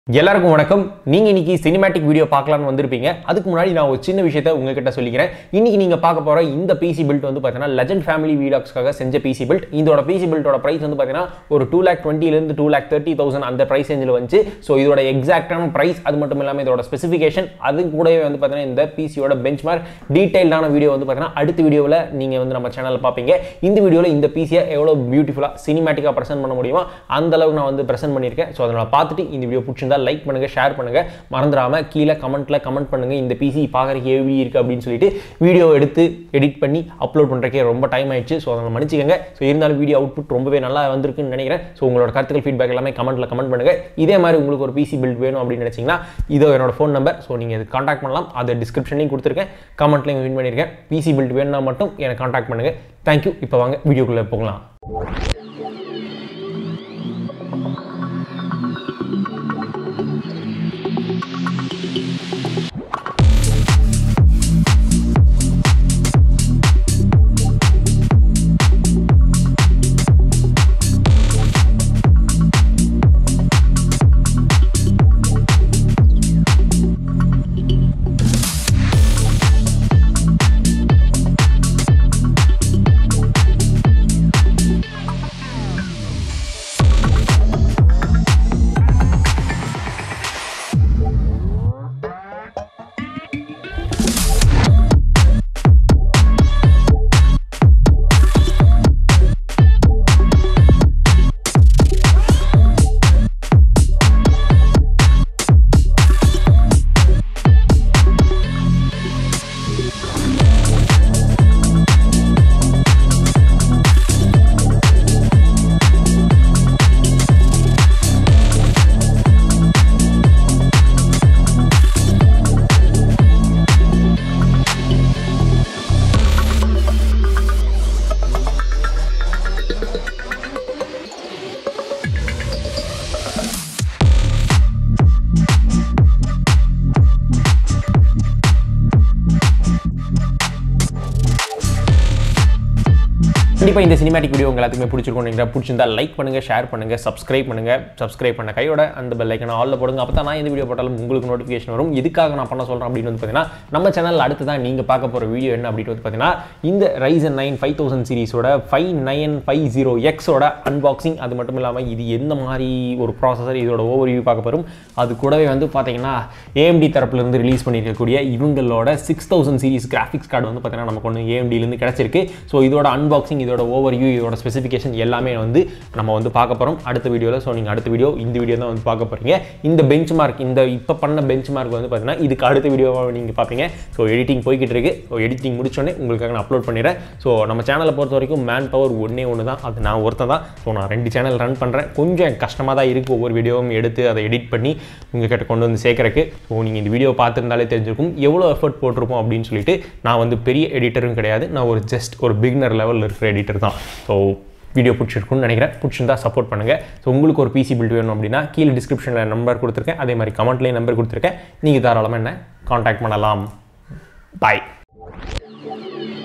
எல்லாருக்கும் வணக்கம் நீங்க இன்னைக்கு சினிமேட்டிக் வீடியோ பார்க்கலாம்னு வந்திருப்பீங்க அதுக்கு முன்னாடி நான் ஒரு சின்ன விஷயத்த உங்ககிட்ட சொல்லிக்கிறேன் இன்னைக்கு நீங்க பார்க்க போற இந்த பிசி பில்ட் வந்து பார்த்தீங்கன்னா லெஜண்ட் ஃபேமிலி வீடாக்ஸ்க்காக செஞ்ச பிசி பில்ட் இதோட பிசி பில்ட்டோட பிரைஸ் வந்து பார்த்தீங்கன்னா ஒரு டூ லேக் டுவெண்ட்டிலேருந்து டூ லேக் தேர்ட்டி தௌசண்ட் அந்த பிரைஸ் ரேஞ்சில் வந்துச்சு ஸோ இதோட எக்ஸாக்டான பிரைஸ் அது மட்டும் இல்லாமல் இதோட ஸ்பெசிஃபிகேஷன் அது கூடவே வந்து பார்த்தீங்கன்னா இந்த பிசியோட பெஞ்ச் மார்க் டீடைல்டான வீடியோ வந்து பார்த்தீங்கன்னா அடுத்த வீடியோவில் நீங்க வந்து நம்ம சேனலில் பார்ப்பீங்க இந்த வீடியோவில் இந்த பிசியை எவ்வளோ பியூட்டிஃபுல்லாக சினிமேட்டிக்காக ப்ரெசென்ட் பண்ண முடியுமோ அந்த அளவுக்கு நான் வந்து ப்ரெசென்ட் பண்ணியிருக்கேன் ஸோ அதனால் பார்த்துட்டு இந்த வீடியோ பிடிச்சிருந்தா லைக் பண்ணுங்க ஷேர் பண்ணுங்க மறந்துடாம கீழே கமெண்ட்ல கமெண்ட் பண்ணுங்க இந்த பிசி பார்க்கறதுக்கு எப்படி இருக்கு அப்படின்னு சொல்லிட்டு வீடியோ எடுத்து எடிட் பண்ணி அப்லோட் பண்ணுறக்கே ரொம்ப டைம் ஆயிடுச்சு ஸோ அதை மன்னிச்சுக்கங்க ஸோ இருந்தாலும் வீடியோ அவுட்புட் ரொம்பவே நல்லா வந்திருக்குன்னு நினைக்கிறேன் ஸோ உங்களோட கருத்துக்கள் ஃபீட்பேக் எல்லாமே கமெண்ட்ல கமெண்ட் பண்ணுங்க இதே மாதிரி உங்களுக்கு ஒரு பிசி பில்ட் வேணும் அப்படின்னு நினைச்சீங்கன்னா இதோ என்னோட ஃபோன் நம்பர் ஸோ நீங்கள் இது காண்டாக்ட் பண்ணலாம் அதை டிஸ்கிரிப்ஷன்லையும் கொடுத்துருக்கேன் கமெண்ட்லையும் வின் பண்ணியிருக்கேன் பிசி பில்ட் வேணும்னா மட்டும் எனக்கு காண்டாக்ட் பண்ணுங்க தேங்க்யூ இப்போ வாங்க வீடியோக்குள்ளே போகலாம் கண்டிப்பாக இந்த சினிமேட்டிக் வீடியோ உங்க எல்லாத்துக்குமே பிடிச்சிருக்கும் நீங்கள் பிடிச்சிருந்தா லைக் பண்ணுங்க ஷேர் பண்ணுங்க சப்ஸ்கிரைப் பண்ணுங்க சப்ஸ்கிரைப் பண்ண கையோட அந்த பெல் ஐக்கனை ஆல்ல போடுங்க அப்போ தான் நான் இந்த வீடியோ போட்டாலும் உங்களுக்கு நோட்டிஃபிகேஷன் வரும் இதுக்காக நான் பண்ண சொல்கிறேன் அப்படின்னு வந்து பார்த்தீங்கன்னா நம்ம சேனல் அடுத்து தான் நீங்கள் பார்க்க போகிற வீடியோ என்ன அப்படின்னு வந்து பார்த்தீங்கன்னா இந்த ரைசன் நைன் ஃபைவ் தௌசண்ட் சீரிஸோட ஃபைவ் நைன் ஃபைவ் ஜீரோ எக்ஸோட அன்பாக்சிங் அது மட்டும் இல்லாமல் இது எந்த மாதிரி ஒரு ப்ராசஸர் இதோட ஓவர் வியூ பார்க்க போகிறோம் அது கூடவே வந்து பார்த்தீங்கன்னா ஏஎம்டி தரப்புலேருந்து ரிலீஸ் பண்ணியிருக்கக்கூடிய இவங்களோட six thousand series graphics card வந்து பார்த்தீங்கன்னா நமக்கு ஒன்று ஏஎம்டிலேருந்து கிடச்சிருக்கு ஸோ இதோட அன்பாக்சிங் இதோட ஓவர் வியூ இதோட ஸ்பெசிஃபிகேஷன் எல்லாமே வந்து நம்ம வந்து பார்க்க போகிறோம் அடுத்த வீடியோவில் ஸோ நீங்கள் அடுத்த வீடியோ இந்த வீடியோ தான் வந்து பார்க்க போகிறீங்க இந்த பெஞ்ச் மார்க் இந்த இப்போ பண்ண பெஞ்ச் மார்க் வந்து பார்த்தீங்கன்னா இதுக்கு அடுத்த வீடியோவாக நீங்கள் பார்ப்பீங்க ஸோ எடிட்டிங் போய்கிட்டு இருக்கு ஸோ எடிட்டிங் முடிச்சோடனே உங்களுக்காக நான் அப்லோட் பண்ணிடுறேன் ஸோ நம்ம சேனலை பொறுத்த வரைக்கும் மேன் பவர் ஒன்றே ஒன்று தான் அது நான் ஒருத்தன் தான் ஸோ நான் ரெண்டு சேனல் ரன் பண்ணுறேன் கொஞ்சம் கஷ்டமாக தான் இருக்குது ஒவ்வொரு வீடியோவும் எடுத்து அதை எடிட் பண்ணி உங்ககிட்ட கொண்டு வந்து சேர்க்கறக்கு ஸோ நீங்கள் இந்த வீடியோ பார்த்துருந்தாலே தெரிஞ்சிருக்கும் எவ்வளோ எஃபர்ட் போட்டிருப்போம் அப்படின்னு சொல்லிட்டு நான் வந்து பெரிய எடிட்டரும் கிடையாது நான் ஒரு ஜஸ்ட் ஒரு பிகினர் லெவலில் இருக்கிற எடிட்டர் தான் ஸோ வீடியோ பிடிச்சிருக்குன்னு நினைக்கிறேன் பிடிச்சிருந்தா சப்போர்ட் பண்ணுங்கள் ஸோ உங்களுக்கு ஒரு பிசி பில்ட் வேணும் அப்படின்னா கீழே டிஸ்கிரிப்ஷனில் நம்பர் கொடுத்துருக்கேன் அதே மாதிரி கமெண்ட்லேயும் நம்பர் கொடுத்துருக்கேன் நீங்கள் தாராளமாக என்ன காண்டாக்ட் பண்ணலாம் பாய்